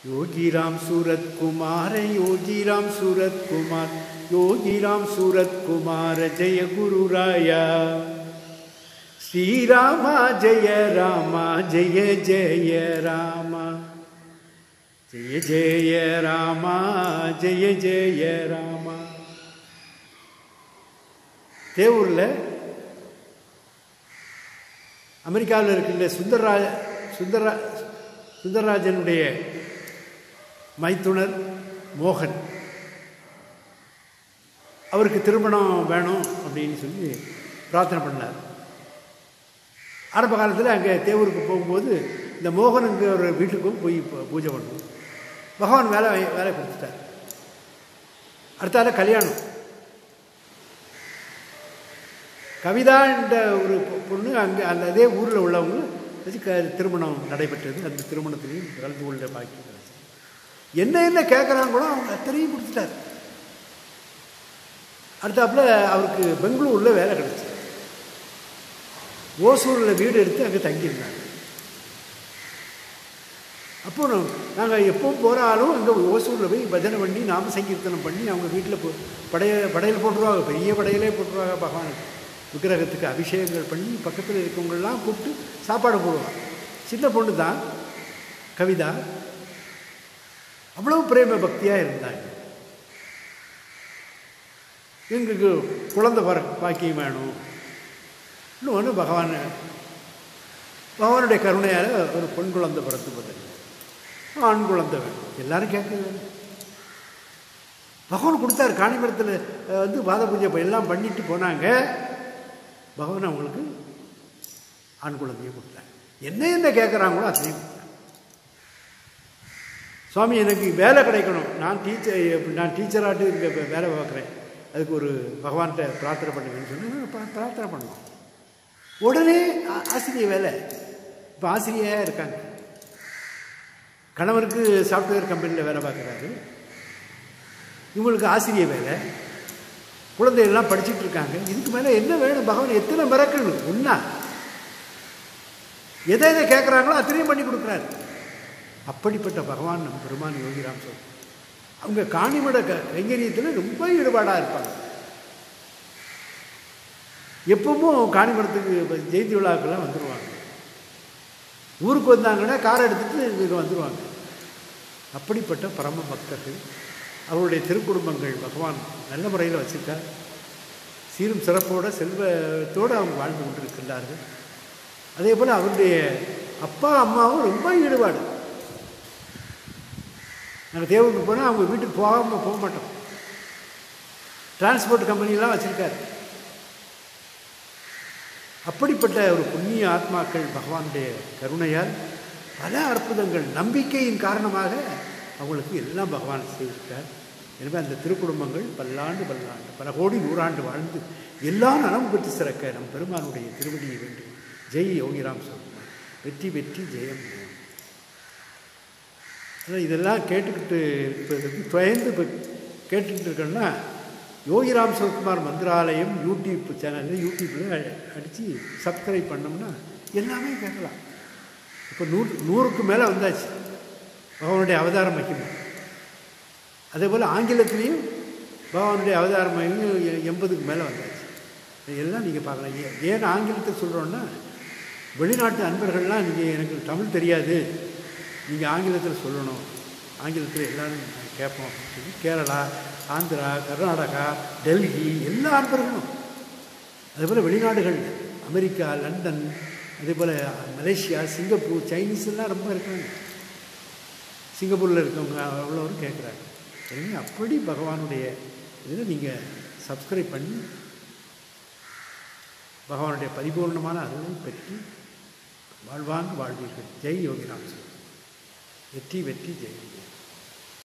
योगीराम सूरत कुमार योगीराम सूरत कुमार योगीराम सूरत कुमार जय गुरु राया श्री रामा जय रामा जय जय रामा जय जय रामा जय जय ராமா தேவூரில் அமெரிக்காவில் இருக்கின்ற சுந்தரராஜ சுந்தரா சுந்தரராஜனுடைய மைத்துனர் மோகன் அவருக்கு திருமணம் வேணும் அப்படின்னு சொல்லி பிரார்த்தனை பண்ணார் ஆரம்ப காலத்தில் அங்கே தேவூருக்கு போகும்போது இந்த மோகனுங்க ஒரு வீட்டுக்கும் போய் பூ- பூஜை பண்ணணும் பகவான் வேலை வேலை கொடுத்துட்டார் அடுத்தால கல்யாணம் கவிதா என்ற ஒரு பொ- பொண்ணு அங்கே அந்த அதே ஊரில் உள்ளவங்க வச்சு க திருமணம் நடைபெற்றது அந்த திருமணத்திலையும் கலந்து கொள்ள பாக்கி கிடைச்சது. என்ன என்ன கேட்குறாங்களோ அவங்க அத்தனையும் கொடுத்துட்டார் அடுத்தாப்புல அவருக்கு பெங்களூரில் வேலை கிடைச்சு ஓசூரில் வீடு எடுத்து அங்கே தங்கியிருந்தாங்க அப்போ நாங்கள் எப்பவும் போகிறாலும் அங்கே ஓசூரில் போய் பஜனை பண்ணி நாம சங்கீர்த்தனம் பண்ணி அவங்க வீட்டில் போ படைய படையல் போட்டுருவாங்க பெரிய படையலே போட்டுருவாங்க பகவானுக்கு விக்கிரகத்துக்கு அபிஷேகங்கள் பண்ணி பக்கத்தில் இருக்கவங்கெல்லாம் கூப்பிட்டு சாப்பாடு போடுவாங்க சின்ன பொண்ணு தான் கவிதா அவ்வளவு பிரேம பக்தியாக இருந்தாங்க எங்களுக்கு குழந்தை பர பாக்கியம் வேணும் இன்னொன்று பகவான் பகவானுடைய கருணையால் ஒரு பெண் குழந்தை பிறந்து பார்த்தீங்க ஆண் குழந்தை வேணும் எல்லாரும் கேட்குது பகவான் கொடுத்தாரு காணிமரத்தில் வந்து பாத பூஜை இப்ப எல்லாம் பண்ணிட்டு போனாங்க பகவான் அவங்களுக்கு ஆண் குழந்தையை கொடுத்தாங்க என்ன என்ன கேட்குறாங்களோ அதையும் கொடுத்தாங்க சுவாமி எனக்கு வேலை கிடைக்கணும் நான் டீச்சர் நான் டீச்சராட்டு இங்கே வேலை பார்க்குறேன் அதுக்கு ஒரு பகவான்கிட்ட பிரார்த்தனை பண்ணுங்கன்னு சொன்னா பா- பிரார்த்தனை பண்ணோம் உடனே ஆ- ஆசிரியர் வேலை இப்போ ஆசிரியராக இருக்காங்க கணவருக்கு சாஃப்ட்வேர் கம்பெனியில் வேலை பார்க்குறாரு இவங்களுக்கு ஆசிரியர் வேலை குழந்தைகள்லாம் படிச்சுட்டு இருக்காங்க இதுக்கு மேலே என்ன வேணும் பகவான் எத்தனை மிரக்கல் ஒன்றா எதை எதை கேட்குறாங்களோ அத்தனையும் பண்ணி கொடுக்குறாரு அப்படிப்பட்ட பகவான் நம் பெருமான் யோகிராம் சொல் அவங்க காணிமட க கைங்கரியத்தில் ரொம்ப ஈடுபாடாக இருப்பாங்க எப்பவும் காணிமடத்துக்கு இப்ப ஜெயந்தி விழாக்கெல்லாம் வந்துடுவாங்க ஊருக்கு வந்தாங்கன்னா காரை எடுத்துட்டு இங்கே வந்துடுவாங்க அப்படிப்பட்ட பரம பக்தர்கள் அவருடைய திருக்குடும்பங்கள் பகவான் நல்ல முறையில் வச்சிருக்கார் சீரும் சிறப்போட செல்வத்தோடு அவங்க வாழ்ந்து கொண்டிருக்கின்றார்கள் அதே போல் அவருடைய அப்பா அம்மாவும் ரொம்ப ஈடுபாடு நாங்கள் தேவருக்கு போனால் அவங்க வீட்டுக்கு போகாமல் போக மாட்டோம் டிரான்ஸ்போர்ட் கம்பெனிலாம் வச்சுருக்காரு அப்படிப்பட்ட ஒரு புண்ணிய ஆத்மாக்கள் பகவானுடைய கருணையால் பல அற்புதங்கள் நம்பிக்கையின் காரணமாக அவங்களுக்கு எல்லாம் பகவான் செய்திருக்கார் எனவே அந்த திருக்குடும்பங்கள் பல்லாண்டு பல்லாண்டு பல கோடி நூறாண்டு வாழ்ந்து எல்லா நலம் பெற்று சிறக்க நம் பெருமானுடைய திருவடியை வேண்டும் ஜெய் யோகிராம் சொல்லுவார் வெற்றி வெற்றி ஜெயம் ஜெயம் அதான் இதெல்லாம் கேட்டுக்கிட்டு இருப்பதற்கு துயர்ந்து இப்போ கேட்டுக்கிட்டு இருக்கோன்னா யோகிராம் சிவகுமார் மந்திராலயம் யூடியூப் சேனலில் யூடியூப்பில் அடித்து சப்ஸ்கிரைப் பண்ணோம்னா எல்லாமே கேட்கலாம் இப்போ நூறு நூறுக்கு மேலே வந்தாச்சு பகவானுடைய அவதார மகிமை அதே போல் ஆங்கிலத்திலையும் பகவானுடைய அவதார மகிமை எ- எண்பதுக்கு மேலே வந்தாச்சு இது எல்லாம் நீங்கள் பார்க்கலாம் ஏன் ஏன் ஆங்கிலத்தை சொல்கிறோன்னா வெளிநாட்டு அன்பர்கள்லாம் நீங்கள் எனக்கு தமிழ் தெரியாது நீங்கள் ஆங்கிலத்தில் சொல்லணும் ஆங்கிலத்தில் எல்லாரும் கேட்போம் அப்படின்னு சொல்லி கேரளா ஆந்திரா கர்நாடகா டெல்லி எல்லா அன்பர்களும் அதே போல் வெளிநாடுகள் அமெரிக்கா லண்டன் அதே போல் மலேசியா சிங்கப்பூர் சைனீஸ் எல்லாம் ரொம்ப இருக்காங்க சிங்கப்பூரில் இருக்கவங்க அவ்வளோரும் கேட்குறாங்க எனவே அப்படி பகவானுடைய இதில் நீங்கள் சப்ஸ்கிரைப் பண்ணி பகவானுடைய பரிபூர்ணமான அருளை பெற்று வாழ்வாங்க வாழ்வீர்கள் ஜெய் யோகிராம் வெற்றி வெற்றி ஜெய் ஜெய்